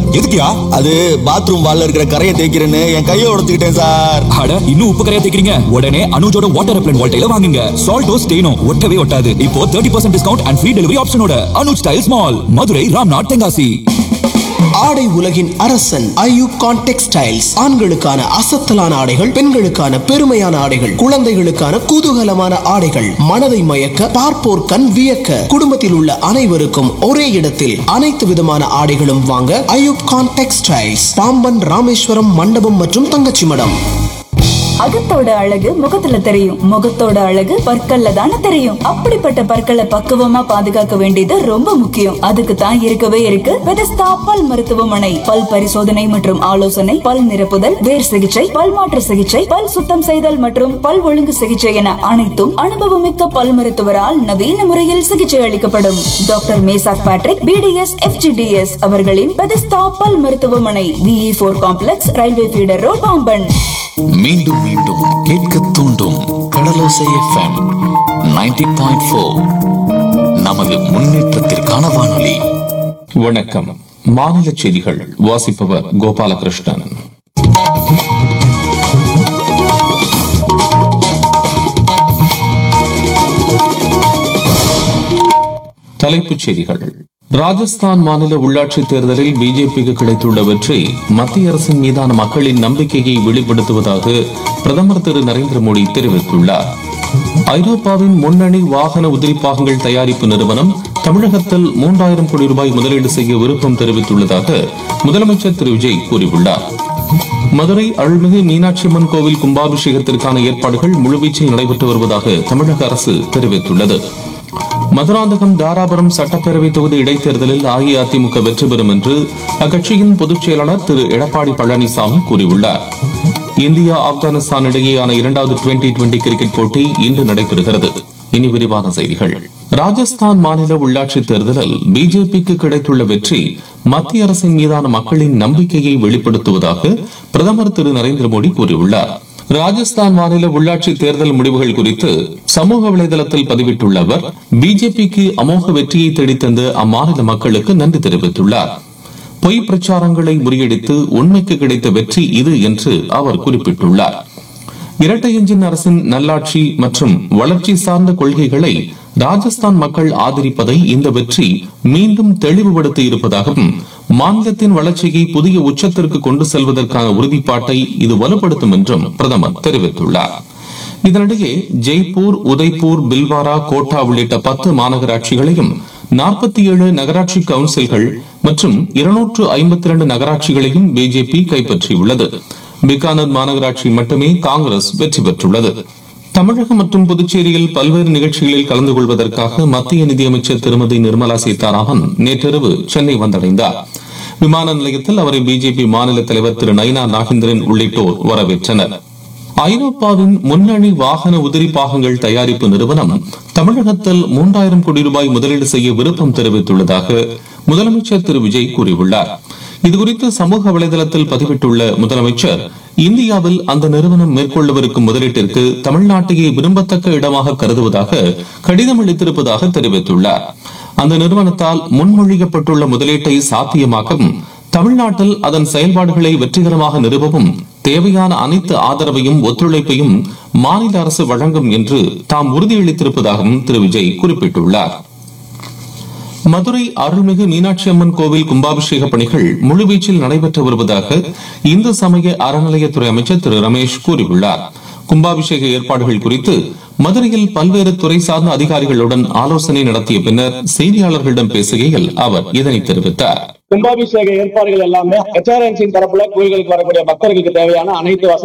எதுக்குயா அது பாத்ரூம் வால்ல இருக்கிற கரையை தேய்க்கிறேன்னு என் கையை உடைச்சுக்கிட்டேன் சார் அட இன்னும் உப்பு கரையா தேக்கிறீங்க உடனே அனுஜோட வாட்டர் அப்ளன் வால்டைல வாங்குங்க சால்டோ ஸ்டெயினோ ஒட்டவே ஒட்டாது இப்போ 30% percent discount and free delivery ஆப்ஷனோட அனுஜ் டைல்ஸ் மால் மதுரை ராம்நாத் தென்காசி ஆடை உலகின் அரசன் ஐயூகான் டெக்ஸ்டைல்ஸ் ஆண்களுக்கான அசத்தலான ஆடைகள் பெண்களுக்கான பெருமையான ஆடைகள் குழந்தைகளுக்கான குதூகலமான ஆடைகள் மனதை மயக்க பார்ப்போர் கண் வியக்க குடும்பத்தில் உள்ள அனைவருக்கும் ஒரே இடத்தில் அனைத்து விதமான ஆடைகளும் வாங்க ஐயூப்கான் டெக்ஸ்டைல்ஸ் பாம்பன் ராமேஸ்வரம் மண்டபம் மற்றும் தங்கச்சி மடம் அகத்தோட அழகு முகத்துல தெரியும் முகத்தோட அழகு பற்கள்ல தானே தெரியும் அப்படிப்பட்ட பற்களை பக்குவமா பாதுகாக்க வேண்டியது ரொம்ப முக்கியம் அதுக்கு தான் இருக்கவே இருக்கு பெதஸ்தா பல் மருத்துவமனை பல் பரிசோதனை மற்றும் ஆலோசனை பல் நிரப்புதல் வேர் சிகிச்சை பல் மாற்று சிகிச்சை பல் சுத்தம் செய்தல் மற்றும் பல் ஒழுங்கு சிகிச்சை என அனைத்தும் அனுபவமிக்க பல் மருத்துவரால் நவீன முறையில் சிகிச்சை அளிக்கப்படும் doctor Meshach Patrick BDS FGDS அவர்களின் பெதஸ்தா பல் மருத்துவமனை விஇ போர் complex railway feeder road Pamban மீண்டும் மீண்டும் கேட்க தூண்டும் கடலோசை எஃப்எம் 90.4 பாயிண்ட் நமது முன்னேற்றத்திற்கான வானொலி வணக்கம் மாநில செய்திகள் வாசிப்பவர் கோபாலகிருஷ்ணன் தலைப்புச் செய்திகள் ராஜஸ்தான் மாநில உள்ளாட்சித் தேர்தலில் பிஜேபிக்கு கிடைத்துள்ள வெற்றி மத்திய அரசின் மீதான மக்களின் நம்பிக்கையை வெளிப்படுத்துவதாக பிரதமர் திரு நரேந்திர மோடி தெரிவித்துள்ளார் ஐரோப்பாவின் முன்னணி வாகன உதிரிப்பாகங்கள் தயாரிப்பு நிறுவனம் தமிழகத்தில் மூன்றாயிரம் கோடி ரூபாய் முதலீடு செய்ய விருப்பம் தெரிவித்துள்ளதாக முதலமைச்சர் திரு விஜய் கூறியுள்ளார் மதுரை அருள்மிகு மீனாட்சி அம்மன் கோவில் கும்பாபிஷேகத்திற்கான ஏற்பாடுகள் முழுவீச்சில் நடைபெற்று வருவதாக தமிழக அரசு தெரிவித்துள்ளது மதுராந்தகம் தாராபுரம் சட்டப்பேரவை தொகுதி இடைத்தேர்தலில் அஇஅதிமுக வெற்றி பெறும் என்று அக்கட்சியின் பொதுச் செயலாளர் திரு எடப்பாடி பழனிசாமி கூறியுள்ளார் இந்தியா ஆப்கானிஸ்தான் இடையேயான இரண்டாவது டுவெண்டி டுவெண்டி கிரிக்கெட் போட்டி இன்று நடைபெறுகிறது இனி விரிவான செய்திகள் ராஜஸ்தான் மாநில உள்ளாட்சித் தேர்தலில் பிஜேபிக்கு கிடைத்துள்ள வெற்றி மத்திய அரசின் மீதான மக்களின் நம்பிக்கையை வெளிப்படுத்துவதாக பிரதமர் திரு நரேந்திர மோடி கூறியுள்ளார் ராஜஸ்தான் மாநில உள்ளாட்சி தேர்தல் முடிவுகள் குறித்து சமூக வலைதளத்தில் பதிவிட்டுள்ள அவர் பிஜேபிக்கு அமோக வெற்றியை தேடித்தந்த அம்மாநில மக்களுக்கு நன்றி தெரிவித்துள்ளார் பொய் பிரச்சாரங்களை முறியடித்து உண்மைக்கு கிடைத்த வெற்றி இது என்று அவர் குறிப்பிட்டுள்ளார் இரட்டை எஞ்சின் அரசின் நல்லாட்சி மற்றும் வளர்ச்சி சார்ந்த கொள்கைகளை ராஜஸ்தான் மக்கள் ஆதரிப்பதை இந்த வெற்றி மீண்டும் தெளிவுபடுத்தி இருப்பதாகவும் மாநிலத்தின் வளர்ச்சியை புதிய உச்சத்திற்கு கொண்டு செல்வதற்கான உறுதிப்பாட்டை இது வலுப்படுத்தும் என்றும் பிரதமர் தெரிவித்துள்ளார் இதனிடையே ஜெய்ப்பூர் உதய்பூர் பில்வாரா கோட்டா உள்ளிட்ட பத்து மாநகராட்சிகளையும் நாற்பத்தி ஏழு நகராட்சி கவுன்சில்கள் மற்றும் இருநூற்று ஐம்பத்தி இரண்டு நகராட்சிகளையும் பிஜேபி கைப்பற்றியுள்ளது பிகானர் மாநகராட்சி மட்டுமே காங்கிரஸ் வெற்றி பெற்றுள்ளது தமிழகம் மற்றும் புதுச்சேரியில் பல்வேறு நிகழ்ச்சிகளில் கலந்து கொள்வதற்காக மத்திய நிதியமைச்சர் திருமதி நிர்மலா சீதாராமன் நேற்றிரவு சென்னை வந்தடைந்தார் விமான நிலையத்தில் அவரை பிஜேபி மாநில தலைவர் திரு நயினா நாகேந்திரன் உள்ளிட்டோர் வரவேற்றனர் ஐரோப்பாவின் முன்னணி வாகன உதிரி பாகங்கள் தயாரிப்பு நிறுவனம் தமிழகத்தில் மூன்றாயிரம் கோடி ரூபாய் முதலீடு செய்ய விருப்பம் தெரிவித்துள்ளதாக முதலமைச்சர் திரு விஜய் கூறியுள்ளார் இதுகுறித்து சமூக வலைதளத்தில் பதிவிட்டுள்ள முதலமைச்சர் இந்தியாவில் அந்த நிறுவனம் மேற்கொள்ளவிருக்கும் முதலீட்டிற்கு தமிழ்நாட்டையே விரும்பத்தக்க இடமாக கருதுவதாக கடிதம் அளித்திருப்பதாக தெரிவித்துள்ளார் அந்த நிறுவனத்தால் முன்மொழியப்பட்டுள்ள முதலீட்டை சாத்தியமாக்கவும் தமிழ்நாட்டில் அதன் செயல்பாடுகளை வெற்றிகரமாக நிறுவவும் தேவையான அனைத்து ஆதரவையும் ஒத்துழைப்பையும் மாநில அரசு வழங்கும் என்று தாம் உறுதியளித்திருப்பதாகவும் திரு விஜய் குறிப்பிட்டுள்ளார் மதுரை அருள்மிகு மீனாட்சி அம்மன் கோவில் கும்பாபிஷேக பணிகள் முழுவீச்சில் நடைபெற்று வருவதாக இந்து சமய அறநிலையத்துறை அமைச்சர் திரு ரமேஷ் கூறியுள்ளார் கும்பாபிஷேக ஏற்பாடுகள் குறித்து மதுரையில் பல்வேறு துறை சார்ந்த அதிகாரிகளுடன் ஆலோசனை நடத்திய பின்னர் செய்தியாளர்களிடம் பேசுகையில் அவர் இதனை தெரிவித்தார் கும்பாபிஷேக ஏற்பாடுகள் எல்லாமே ஹெச்ஆர்என்சியின் தரப்புல கோயில்களுக்கு வரக்கூடிய பக்தர்களுக்கு தேவையான அனைத்து வசதி